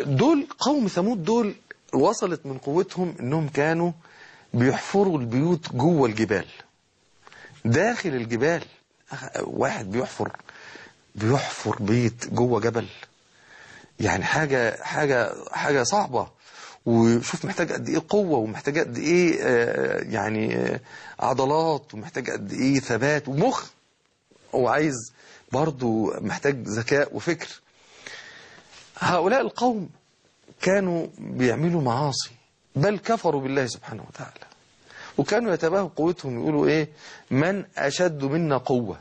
دول قوم ثمود دول وصلت من قوتهم انهم كانوا بيحفروا البيوت جوه الجبال داخل الجبال واحد بيحفر بيحفر بيت جوه جبل يعني حاجة حاجة حاجة صعبة وشوف محتاج قد ايه قوة ومحتاج قد ايه آه، يعني آه، عضلات ومحتاج قد ايه ثبات ومخ وعايز برضو محتاج ذكاء وفكر هؤلاء القوم كانوا بيعملوا معاصي بل كفروا بالله سبحانه وتعالى وكانوا يتباهوا قوتهم يقولوا ايه من اشد منا قوة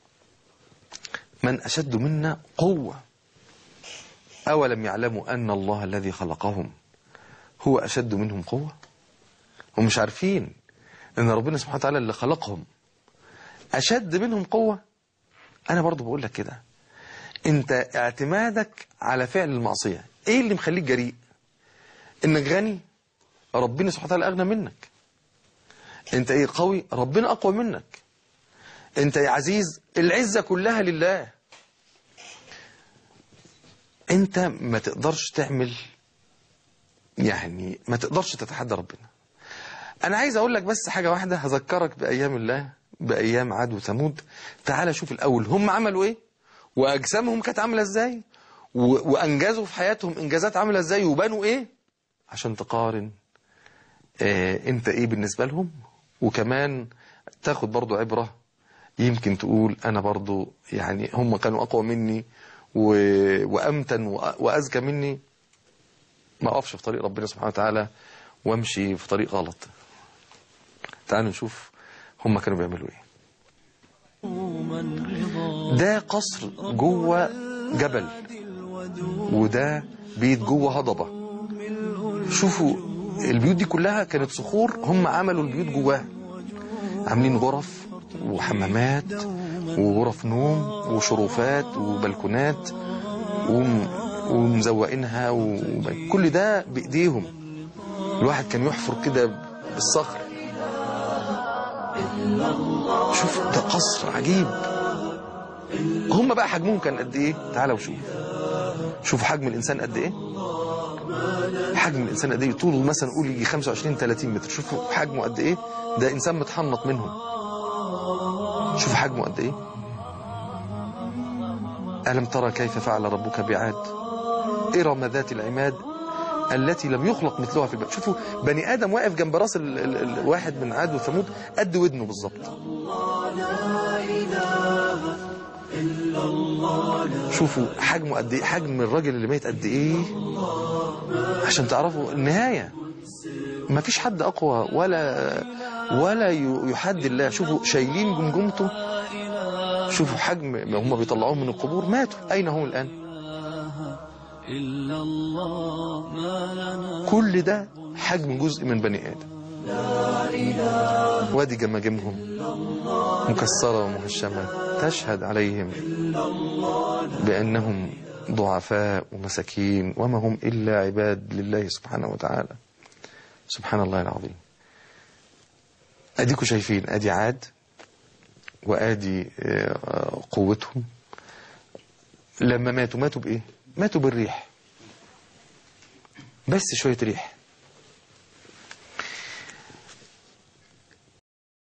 من اشد منا قوة اولم يعلموا ان الله الذي خلقهم هو اشد منهم قوة هم مش عارفين ان ربنا سبحانه وتعالى اللي خلقهم اشد منهم قوة انا برضو بقول لك كده انت اعتمادك على فعل المعصية ايه اللي مخليك جريء انك غني ربنا سبحانه وتعالى اغنى منك انت ايه قوي ربنا اقوى منك انت يا عزيز العزة كلها لله انت ما تقدرش تعمل يعني ما تقدرش تتحدى ربنا انا عايز اقول لك بس حاجة واحدة هذكرك بايام الله بايام عاد وثمود تعال شوف الاول هم عملوا ايه واجسامهم كانت عامله ازاي و- وانجزوا في حياتهم انجازات عامله ازاي وبنوا ايه عشان تقارن آه انت ايه بالنسبه لهم وكمان تاخد برضو عبره يمكن تقول انا برضو يعني هم كانوا اقوى مني و... وامتن وأ- واذكى مني ما اقفش في طريق ربنا سبحانه وتعالى وامشي في طريق غلط تعالوا نشوف هم كانوا بيعملوا ايه ده قصر جوه جبل وده بيت جوه هضبة شوفوا البيوت دي كلها كانت صخور هم عملوا البيوت جواها عاملين غرف وحمامات وغرف نوم وشرفات وبلكونات وم- ومزوقينها وكل ده بإيديهم الواحد كان يحفر كده بالصخر شوف ده قصر عجيب هم بقى حجمهم كان قد ايه تعالوا وشوف شوف حجم الانسان قد ايه حجم الانسان قد ايه طوله مثلا قول يجي 25 30 متر شوفوا حجمه قد ايه ده انسان متحنط منهم شوف حجمه قد ايه ألم ترى كيف فعل ربك بعاد إرم ذات العماد التي لم يخلق مثلها في البلد شوفوا بني آدم واقف جنب راس ال- ال- الواحد من عاد وثمود قد ودنه بالظبط شوفوا حجمه قد ايه حجم الراجل اللي ميت قد ايه عشان تعرفوا النهاية ما فيش حد اقوى ولا ولا ي- يحد الله شوفوا شايلين جمجمته شوفوا حجم ما هم بيطلعوهم من القبور ماتوا اين هم الان إلا الله ما لنا كل ده حجم جزء من بني ادم وادي جماجمهم مكسرة ومهشمة تشهد عليهم بأنهم ضعفاء ومساكين وما هم إلا عباد لله سبحانه وتعالى سبحان الله العظيم أديكوا شايفين أدي عاد وأدي آه، قوتهم لما ماتوا ماتوا بإيه ماتوا بالريح بس شوية ريح